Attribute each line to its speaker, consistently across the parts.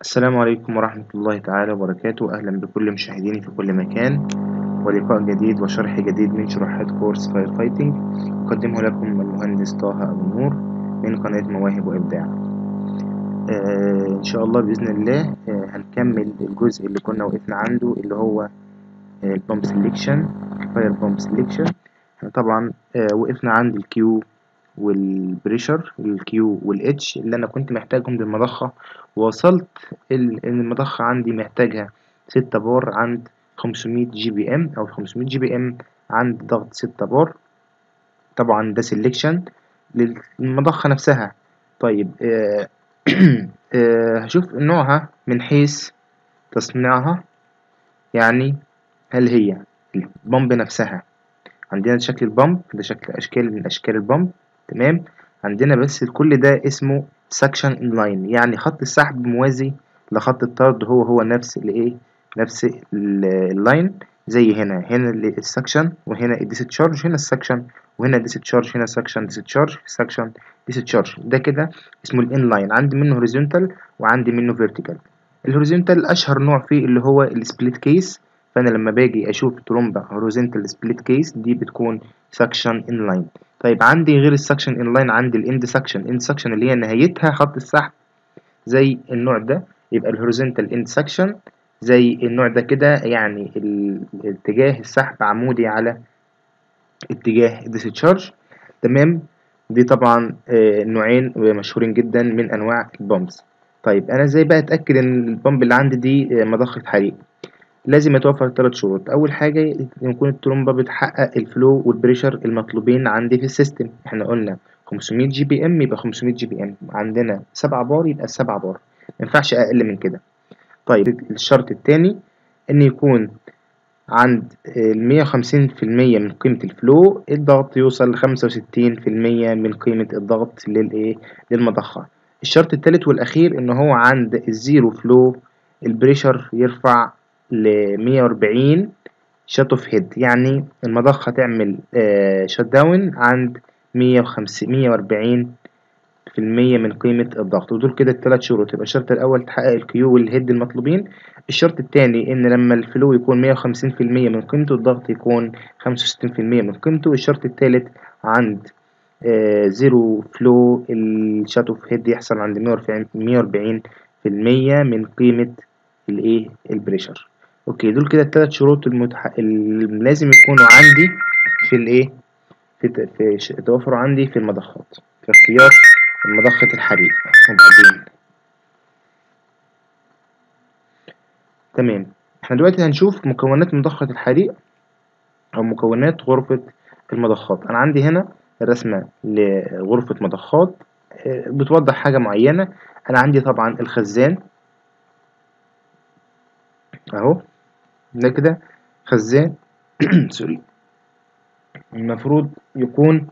Speaker 1: السلام عليكم ورحمة الله تعالى وبركاته أهلا بكل مشاهديني في كل مكان ولقاء جديد وشرح جديد من شروحات كورس فاير فايتنج أقدمه لكم المهندس طه أبو النور من قناة مواهب وإبداع آه إن شاء الله بإذن الله آه هنكمل الجزء اللي كنا وقفنا عنده اللي هو البامب سيلكشن فاير بامب سيلكشن طبعا آه وقفنا عند الكيو والبريشر الكيو والاتش اللي انا كنت محتاجهم للمضخة ووصلت ان المضخة عندي محتاجها ستة بار عند 500 جي بي ام او 500 جي بي ام عند ضغط ستة بار طبعا ده سيلكشن للمضخة نفسها طيب آه آه هشوف نوعها من حيث تصنيعها يعني هل هي البمب نفسها عندنا شكل البمب ده شكل اشكال من اشكال البمب تمام عندنا بس كل ده اسمه سكشن انلاين يعني خط السحب موازي لخط الطرد هو هو نفس الايه نفس اللاين زي هنا هنا السكشن وهنا الديسشارج هنا السكشن وهنا ديسشارج هنا سكشن ديسشارج سكشن ديسشارج ده كده اسمه الانلاين عندي منه هوريزونتال وعندي منه فيرتيكال الهوريزونتال اشهر نوع فيه اللي هو السبليت كيس فانا لما باجي اشوف ترومبا هوريزونتال سبليت كيس دي بتكون سكشن انلاين طيب عندي غير السكشن انلاين عندي الاند سكشن اند سكشن اللي هي نهايتها خط السحب زي النوع ده يبقى الهوريزونتال اند سكشن زي النوع ده كده يعني اتجاه السحب عمودي على اتجاه الديسشارج تمام دي طبعا نوعين مشهورين جدا من انواع البامبس طيب انا ازاي بقى اتاكد ان البامب اللي عندي دي مضخه حريق لازم يتوفر ثلاث شروط اول حاجه يكون الترومبه بتحقق الفلو والبريشر المطلوبين عندي في السيستم احنا قلنا 500 جي بي ام يبقى 500 جي بي ام عندنا 7 بار يبقى 7 بار ما ينفعش اقل من كده طيب الشرط الثاني ان يكون عند ال 150% من قيمة الفلو الضغط يوصل ل 65% من قيمة الضغط للايه للمضخة الشرط الثالث والاخير ان هو عند الزيرو فلو البريشر يرفع ل 140 شات اوف هيد يعني المضخة تعمل شات داون عند 150 140 في المية من قيمة الضغط ودول كده التلات شروط يبقى الشرط الأول تحقق الكيو والهيد المطلوبين الشرط التاني إن لما الفلو يكون مية وخمسين في المية من قيمته الضغط يكون خمسة وستين في المية من قيمته الشرط التالت عند آه زيرو فلو الشات اوف هيد يحصل عند مية وأربعين في المية من قيمة الإيه البريشر اوكي دول كده التلات شروط المتح... اللي لازم يكونوا عندي في الايه في, في توفروا عندي في المضخات في اختيار مضخة الحريق وبعدين تمام احنا دلوقتي هنشوف مكونات مضخة الحريق او مكونات غرفة المضخات انا عندي هنا الرسمة لغرفة مضخات بتوضح حاجة معينة انا عندي طبعا الخزان اهو ده كده خزان سوري المفروض يكون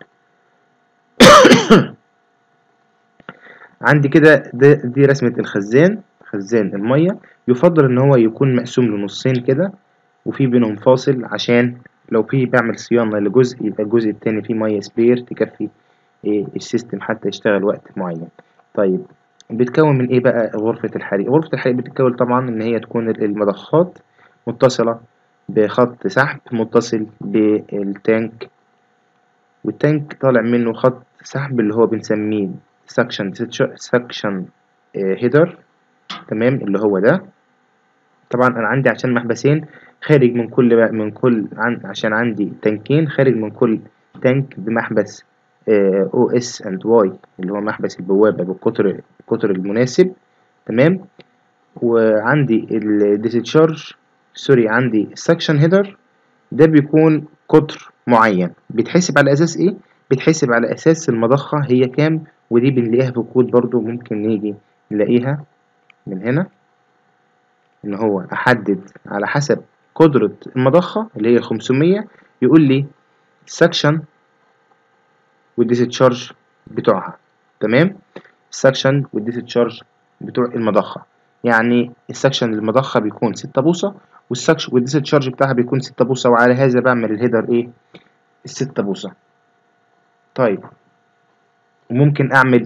Speaker 1: عندي كده دي رسمة الخزان خزان المية يفضل ان هو يكون مقسوم لنصين كده وفي بينهم فاصل عشان لو في بعمل صيانة لجزء يبقى الجزء التاني فيه مية سبير تكفي إيه السيستم حتى يشتغل وقت معين طيب بتكون من ايه بقى غرفة الحريق غرفة الحريق بتتكون طبعا ان هي تكون المضخات متصلة بخط سحب متصل بالتانك والتانك طالع منه خط سحب اللي هو بنسميه سكشن سكشن هيدر تمام اللي هو ده طبعا انا عندي عشان محبسين خارج من كل من كل عن عشان عندي تانكين خارج من كل تانك بمحبس او اس اند واي اللي هو محبس البوابة بالقطر القطر المناسب تمام وعندي الديسشارج سوري عندي السكشن هيدر ده بيكون قطر معين بيتحسب على اساس ايه بيتحسب على اساس المضخة هي كام ودي بنلاقيها في الكود برضو ممكن نيجي نلاقيها من هنا ان هو احدد على حسب قدرة المضخة اللي هي 500 يقول لي السكشن والديسشارج بتوعها تمام السكشن والديسشارج بتوع المضخة يعني السكشن المضخة بيكون ستة بوصة والسكشن والديسشارج بتاعها بيكون ستة بوصة وعلى هذا بعمل الهيدر ايه الستة بوصة طيب وممكن اعمل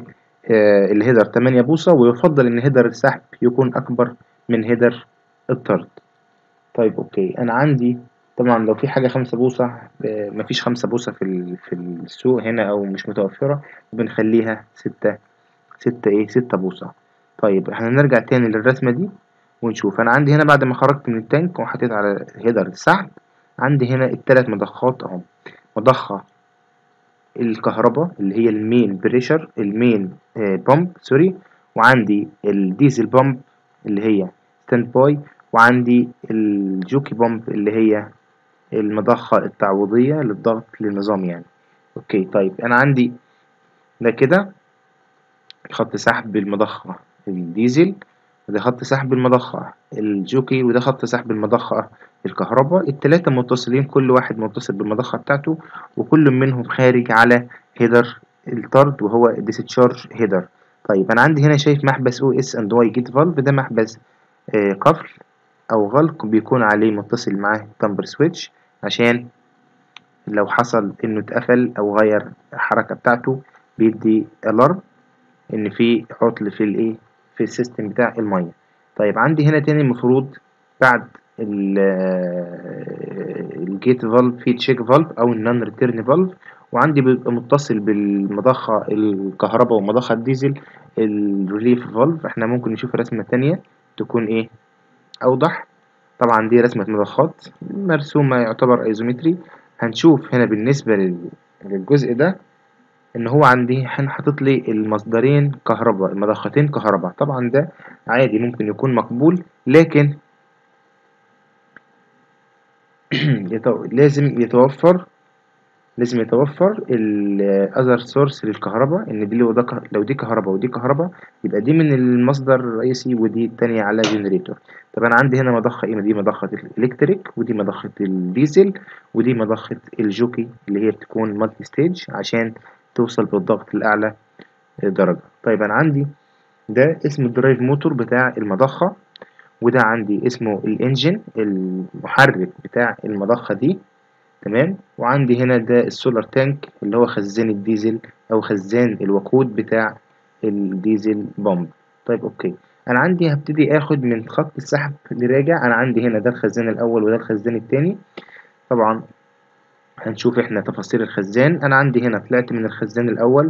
Speaker 1: آه الهيدر 8 بوصة ويفضل ان هيدر السحب يكون اكبر من هيدر الطرد طيب اوكي انا عندي طبعا لو في حاجة خمسة بوصة آه مفيش خمسة بوصة في في السوق هنا او مش متوفرة بنخليها ستة ستة ايه ستة بوصة طيب احنا نرجع تاني للرسمة دي ونشوف انا عندي هنا بعد ما خرجت من التانك وحطيت على هيدر السحب عندي هنا التلات مضخات اهو مضخة الكهرباء اللي هي المين بريشر المين بامب سوري وعندي الديزل بامب اللي هي ستاند باي وعندي الجوكي بامب اللي هي المضخة التعويضية للضغط للنظام يعني اوكي طيب انا عندي ده كده خط سحب المضخة الديزل وده خط سحب المضخة الجوكي وده خط سحب المضخة الكهرباء التلاتة متصلين كل واحد متصل بالمضخة بتاعته وكل منهم خارج على هيدر الطرد وهو discharge هيدر طيب انا عندي هنا شايف محبس او اس اند واي جيت فالف ده محبس آه قفل او غلق بيكون عليه متصل معاه تمبر سويتش عشان لو حصل انه اتقفل او غير الحركة بتاعته بيدي الارم ان في عطل في الايه في السيستم بتاع المية طيب عندي هنا تاني المفروض بعد الجيت فالف في تشيك فالف او النون ريتيرن فالف وعندي بيبقى متصل بالمضخة الكهرباء ومضخة الديزل الريليف فالف احنا ممكن نشوف رسمة تانية تكون ايه اوضح طبعا دي رسمة مضخات مرسومة يعتبر ايزومتري هنشوف هنا بالنسبة للجزء ده ان هو عندي هنا حاطط لي المصدرين كهرباء المضختين كهرباء طبعا ده عادي ممكن يكون مقبول لكن لازم يتوفر لازم يتوفر الاذر سورس للكهرباء ان دي لو ده لو دي كهرباء ودي كهرباء يبقى دي من المصدر الرئيسي ودي التانية على جنريتور طب انا عندي هنا مضخة ايه دي مضخة الالكتريك ودي مضخة الديزل ودي مضخة الجوكي اللي هي بتكون مالتي ستيج عشان توصل بالضغط الأعلى درجة طيب أنا عندي ده اسم الدرايف موتور بتاع المضخة وده عندي اسمه الانجن المحرك بتاع المضخة دي تمام وعندي هنا ده السولار تانك اللي هو خزان الديزل أو خزان الوقود بتاع الديزل بامب طيب أوكي أنا عندي هبتدي آخد من خط السحب لراجع أنا عندي هنا ده الخزان الأول وده الخزان التاني طبعا هنشوف احنا تفاصيل الخزان انا عندي هنا طلعت من الخزان الاول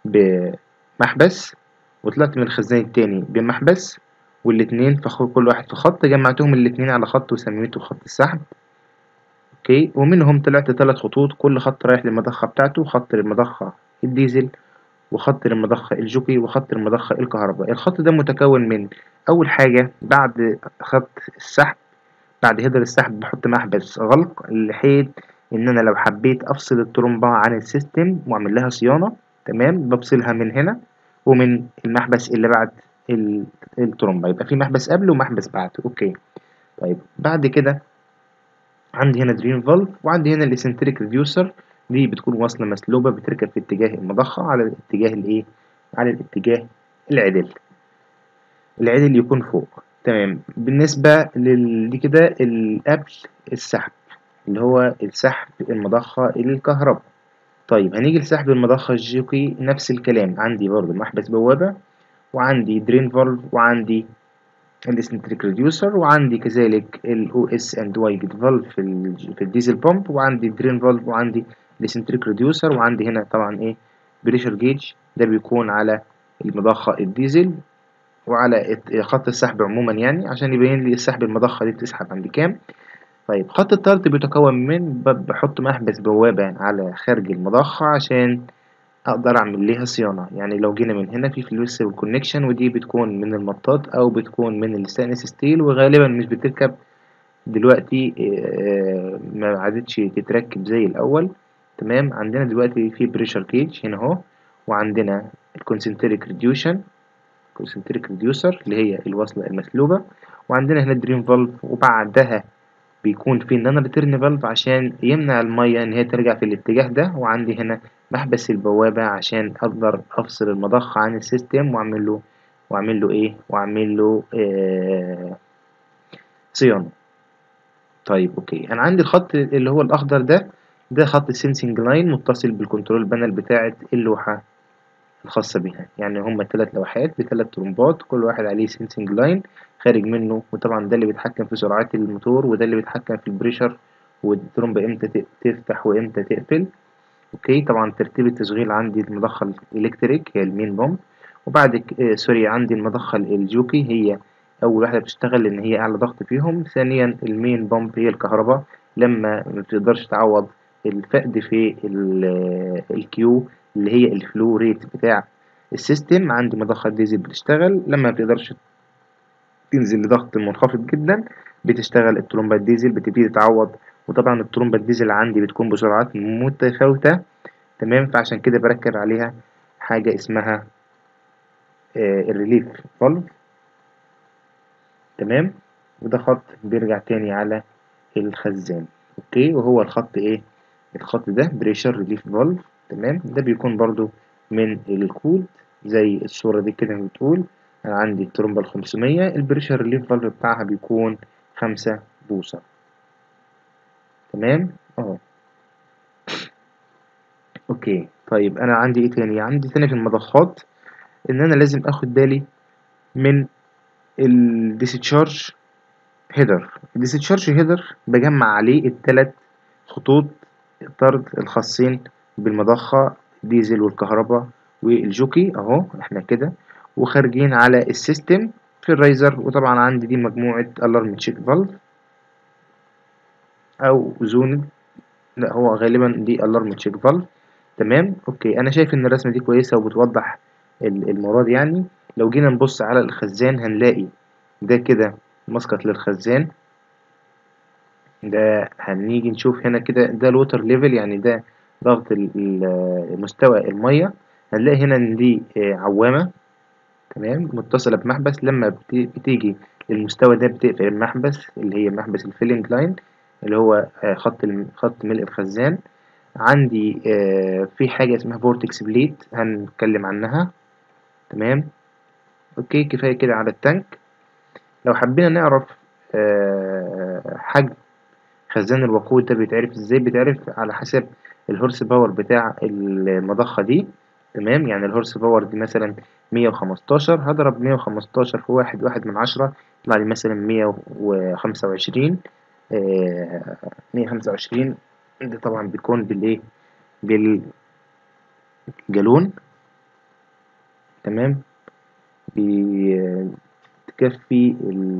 Speaker 1: بمحبس وطلعت من الخزان التاني بمحبس والاتنين في كل واحد في خط جمعتهم الاتنين على خط وسميته خط السحب اوكي ومنهم طلعت ثلاث خطوط كل خط رايح للمضخة بتاعته خط للمضخة الديزل وخط للمضخة الجوكي وخط للمضخة الكهرباء الخط ده متكون من أول حاجة بعد خط السحب بعد هيدر السحب بحط محبس غلق لحيث ان انا لو حبيت افصل الترومبة عن السيستم واعمل لها صيانة تمام بفصلها من هنا ومن المحبس اللي بعد الترومبة يبقى في محبس قبل ومحبس بعد اوكي طيب بعد كده عندي هنا درين فالف وعندي هنا الاسنتريك ريديوسر دي بتكون واصلة مسلوبة بتركب في اتجاه المضخة على الاتجاه الايه على الاتجاه العدل العدل يكون فوق تمام بالنسبة لل دي كده قبل السحب اللي هو السحب المضخة الكهرباء طيب هنيجي لسحب المضخة الجوكي نفس الكلام عندي برضو محبس بوابة وعندي درين فالف وعندي الاسنتريك ريديوسر وعندي كذلك الاو اس اند واي جيت فالف في الديزل بامب وعندي درين فالف وعندي الاسنتريك ريديوسر وعندي هنا طبعا ايه بريشر جيج ده بيكون على المضخة الديزل وعلى خط السحب عموما يعني عشان يبين لي السحب المضخة دي بتسحب عند كام طيب خط الطرد بيتكون من بحط محبس بوابة على خارج المضخة عشان أقدر أعمل ليها صيانة يعني لو جينا من هنا في فلوسبل كونكشن ودي بتكون من المطاط أو بتكون من الستانلس ستيل وغالبا مش بتركب دلوقتي ما عادتش تتركب زي الأول تمام عندنا دلوقتي في بريشر كيج هنا اهو وعندنا الكونسنتريك ريديوشن كونسنتريك ريديوسر اللي هي الوصلة المسلوبة وعندنا هنا درين فالف وبعدها بيكون في نون ريتيرن فالف عشان يمنع المية ان هي ترجع في الاتجاه ده وعندي هنا محبس البوابة عشان اقدر افصل المضخة عن السيستم واعمل له واعمل له ايه واعمل له آه صيانة طيب اوكي انا عندي الخط اللي هو الاخضر ده ده خط السنسنج لاين متصل بالكنترول بانل بتاعة اللوحة الخاصة بيها يعني هما تلات لوحات بتلات ترمبات كل واحد عليه سنسنج لاين خارج منه وطبعا ده اللي بيتحكم في سرعات الموتور وده اللي بيتحكم في البريشر والترمبة امتى تفتح وامتى تقفل اوكي طبعا ترتيب التشغيل عندي المضخة الالكتريك هي المين بومب وبعد آه سوري عندي المضخة الجوكي هي اول واحدة بتشتغل لان هي اعلى ضغط فيهم ثانيا المين بومب هي الكهرباء لما ما بتقدرش تعوض الفقد في الكيو اللي هي الفلو ريت بتاع السيستم عندي مضخة ديزل بتشتغل لما ما بتقدرش تنزل لضغط منخفض جدا بتشتغل الترومبة الديزل بتبتدي تعوض وطبعا الترومبة الديزل عندي بتكون بسرعات متفاوتة تمام فعشان كده بركب عليها حاجة اسمها آه الريليف فالف تمام وده خط بيرجع تاني على الخزان اوكي وهو الخط ايه الخط ده بريشر ريليف فالف تمام ده بيكون برضو من الكود زي الصورة دي كده بتقول أنا عندي الترومبة الخمسمية البريشر ريليف فالف بتاعها بيكون خمسة بوصة تمام اهو اوكي طيب انا عندي ايه تاني عندي تاني في المضخات ان انا لازم اخد بالي من الديسشارج هيدر الديسشارج هيدر بجمع عليه التلات خطوط الطرد الخاصين بالمضخة ديزل والكهرباء والجوكي اهو احنا كده وخارجين على السيستم في الرايزر وطبعا عندي دي مجموعة الارم تشيك فالف او زون لا هو غالبا دي الارم تشيك فالف تمام اوكي انا شايف ان الرسمة دي كويسة وبتوضح المراد يعني لو جينا نبص على الخزان هنلاقي ده كده مسقط للخزان ده هنيجي نشوف هنا كده ده الوتر ليفل يعني ده ضغط مستوى المية هنلاقي هنا ان دي عوامة تمام متصلة بمحبس لما بتيجي المستوى ده بتقفل المحبس اللي هي محبس الفيلنج لاين اللي هو خط خط ملء الخزان عندي في حاجة اسمها فورتكس بليت هنتكلم عنها تمام اوكي كفاية كده على التانك لو حبينا نعرف حجم خزان الوقود ده بيتعرف ازاي بيتعرف على حسب الهورس باور بتاع المضخة دي تمام يعني الهورس باور دي مثلا مية وخمستاشر هضرب مية وخمستاشر في واحد واحد من عشرة يطلع لي مثلا مية وخمسة وعشرين مية خمسة وعشرين ده طبعا بيكون بالايه بالجالون تمام بتكفي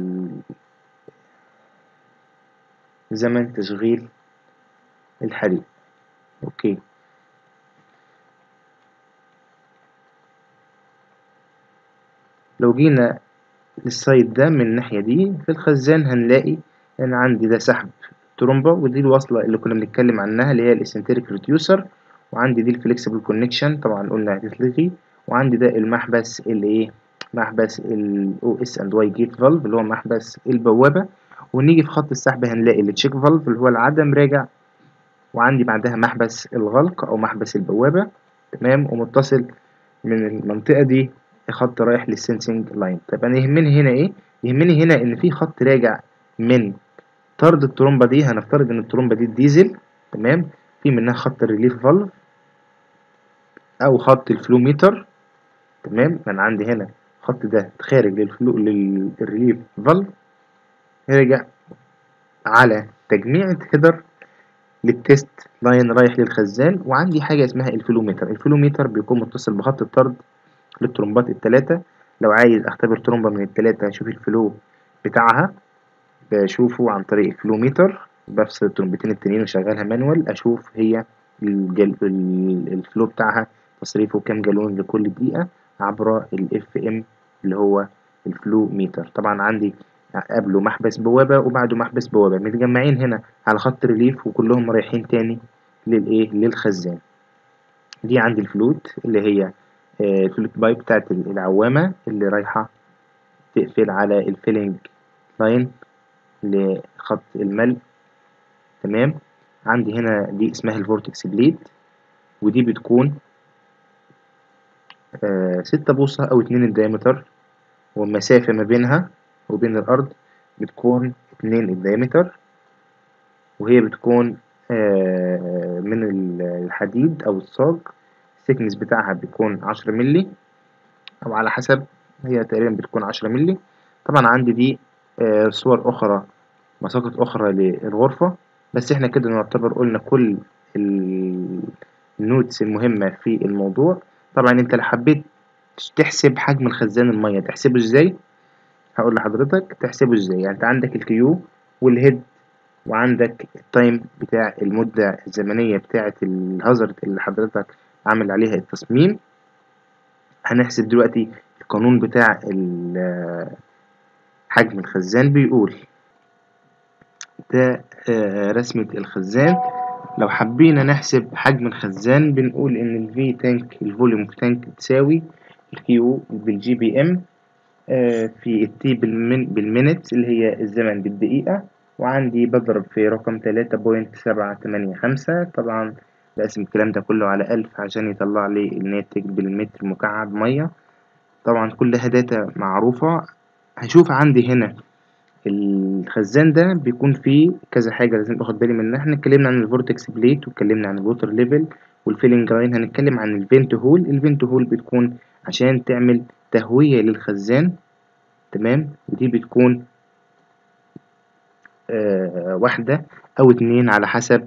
Speaker 1: زمن تشغيل الحريق اوكي لو جينا للسايد ده من الناحية دي في الخزان هنلاقي ان عندي ده سحب ترومبا ودي الوصلة اللي كنا بنتكلم عنها اللي هي الاسنتريك ريديوسر وعندي دي الفليكسبل كونكشن طبعا قلنا هتتلغي وعندي ده المحبس اللي ايه محبس ال OS and Y gate valve اللي هو محبس البوابة ونيجي في خط السحب هنلاقي التشيك فالف اللي هو العدم راجع وعندي بعدها محبس الغلق أو محبس البوابة تمام ومتصل من المنطقة دي خط رايح للسنسنج لاين طب أنا يهمني هنا إيه؟ يهمني هنا إن في خط راجع من طرد الترومبة دي هنفترض إن الترومبة دي ديزل تمام في منها خط الريليف فالف أو خط الفلو ميتر تمام أنا عندي هنا الخط ده خارج للفلو للريليف فالف رجع على تجميع هيدر للتيست لاين رايح للخزان وعندي حاجة اسمها الفلوميتر الفلوميتر بيكون متصل بخط الطرد للترومبات التلاتة لو عايز اختبر ترومبة من التلاتة اشوف الفلو بتاعها بشوفه عن طريق الفلوميتر بفصل الترومبتين التانيين وشغلها مانوال اشوف هي الجل... الفلو بتاعها تصريفه كام جالون لكل دقيقة عبر الاف ام اللي هو الفلو ميتر طبعا عندي قبله محبس بوابة وبعده محبس بوابة متجمعين هنا على خط ريليف وكلهم رايحين تاني للايه للخزان دي عندي الفلوت اللي هي الفلوت بايب بتاعت العوامة اللي رايحة تقفل على الفيلنج لاين لخط الملء تمام عندي هنا دي اسمها الفورتكس بليد ودي بتكون آه ستة بوصة أو اتنين الدايمتر والمسافة ما بينها وبين الأرض بتكون اتنين الدايمتر وهي بتكون آه من الحديد أو الصاج الثيكنس بتاعها بيكون عشرة ملي أو على حسب هي تقريبا بتكون عشرة ملي طبعا عندي دي آه، صور أخرى مساقط أخرى للغرفة بس احنا كده نعتبر قلنا كل ال- النوتس المهمة في الموضوع طبعا انت لو حبيت تحسب حجم الخزان المية تحسبه ازاي هقول لحضرتك تحسبه ازاي يعني انت عندك الكيو والهيد وعندك التايم بتاع المدة الزمنية بتاعة الهازارد اللي حضرتك عامل عليها التصميم هنحسب دلوقتي القانون بتاع ال- حجم الخزان بيقول ده آه، رسمة الخزان لو حبينا نحسب حجم الخزان بنقول إن ال V تانك الفوليوم تانك تساوي ال Q بالجي بي إم في ال T بالمن بالمينت اللي هي الزمن بالدقيقة وعندي بضرب في رقم تلاتة بوينت سبعة تمانية خمسة طبعا بقسم الكلام ده كله على ألف عشان يطلع لي الناتج بالمتر مكعب مية طبعا كلها داتا معروفة هشوف عندي هنا الخزان ده بيكون فيه كذا حاجة لازم اخد بالي منها احنا اتكلمنا عن الفورتكس بليت واتكلمنا عن الووتر ليفل والفيلنج لاين هنتكلم عن الفينت هول الفينت هول بتكون عشان تعمل تهوية للخزان تمام ودي بتكون آه واحدة أو اتنين على حسب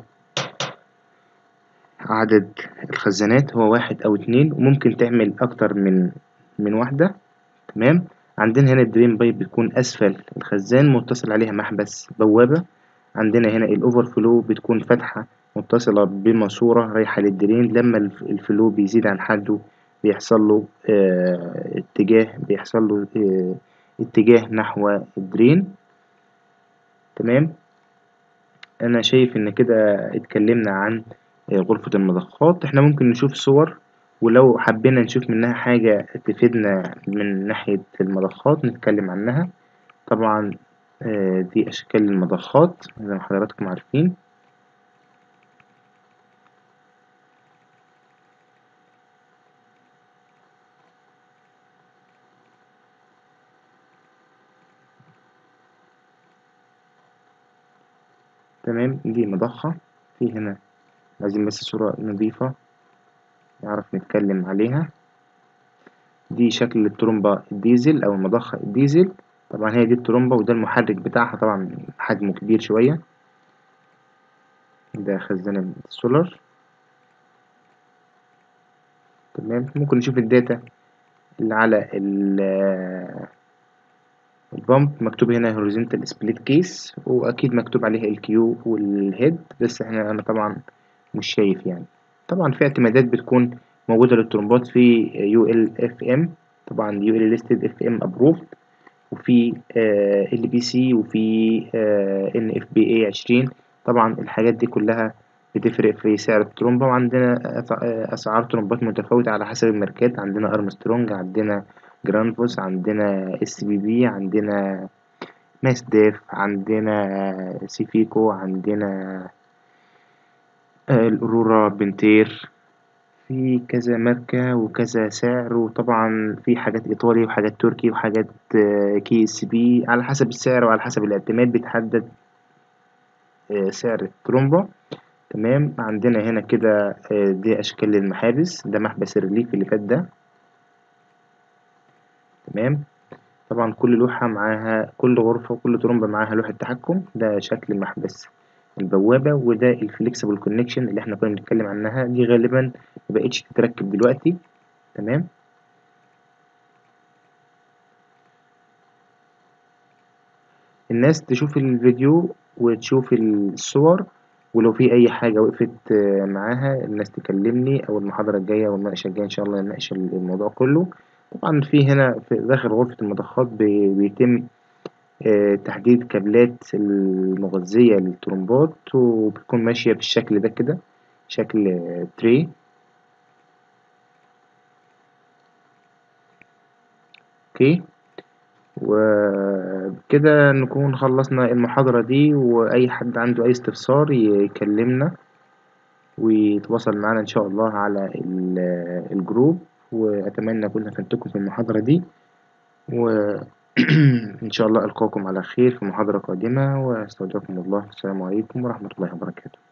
Speaker 1: عدد الخزانات هو واحد أو اتنين وممكن تعمل أكتر من من واحدة تمام عندنا هنا الدرين بايب بتكون أسفل الخزان متصل عليها محبس بوابة عندنا هنا الأوفر فلو بتكون فتحة متصلة بماسورة رايحة للدرين لما الف- الفلو بيزيد عن حده بيحصل له آه اتجاه بيحصل له آه اتجاه نحو الدرين تمام أنا شايف إن كده اتكلمنا عن آه، غرفة المضخات احنا ممكن نشوف صور ولو حبينا نشوف منها حاجة تفيدنا من ناحية المضخات نتكلم عنها طبعا آه، دي أشكال المضخات زي ما حضراتكم عارفين تمام دي مضخة في هنا عايزين بس صورة نظيفة نعرف نتكلم عليها دي شكل الترومبة الديزل أو المضخة الديزل طبعا هي دي الترومبة وده المحرك بتاعها طبعا حجمه كبير شوية ده خزان السولار تمام ممكن نشوف الداتا اللي على ال- البامب مكتوب هنا horizontal split case وأكيد مكتوب عليها الكيو والهيد بس احنا أنا طبعا مش شايف يعني طبعا في اعتمادات بتكون موجودة للترومبات في يو ال اف ام طبعا يو ال listed اف ام approved وفي ال بي سي وفي ان اف بي اي عشرين طبعا الحاجات دي كلها بتفرق في سعر الترومبة وعندنا أس- آه، أسعار ترومبات متفاوتة على حسب الماركات عندنا أرمسترونج عندنا جرانفوس عندنا اس بي بي عندنا ماسداف عندنا سيفيكو عندنا آه، الأورورا بنتير في كذا ماركة وكذا سعر وطبعا في حاجات إيطالي وحاجات تركي وحاجات كي اس بي على حسب السعر وعلى حسب الاعتماد بيتحدد آه، سعر الترومبة تمام عندنا هنا كده آه، دي أشكال المحابس ده محبس الريليف اللي فات ده تمام طبعا كل لوحة معاها كل غرفة وكل ترومبة معاها لوحة تحكم ده شكل محبس البوابة وده الفليكسبل كونكشن اللي احنا كنا بنتكلم عنها دي غالبا مبقتش تتركب دلوقتي تمام الناس تشوف الفيديو وتشوف الصور ولو في أي حاجة وقفت آه، معاها الناس تكلمني أو المحاضرة الجاية أو المناقشة الجاية إن شاء الله نناقش الموضوع كله طبعا في هنا في داخل غرفة المضخات بي- بيتم آه، تحديد كابلات المغذية للترومبات وبتكون ماشية بالشكل ده كده شكل آه، تري اوكي وكده نكون خلصنا المحاضرة دي وأي حد عنده أي استفسار يكلمنا ويتواصل معنا إن شاء الله على ال- الجروب وأتمنى أكون أفدتكم في المحاضرة دي وإن شاء الله ألقاكم على خير في محاضرة قادمة وأستودعكم الله السلام عليكم ورحمة الله وبركاته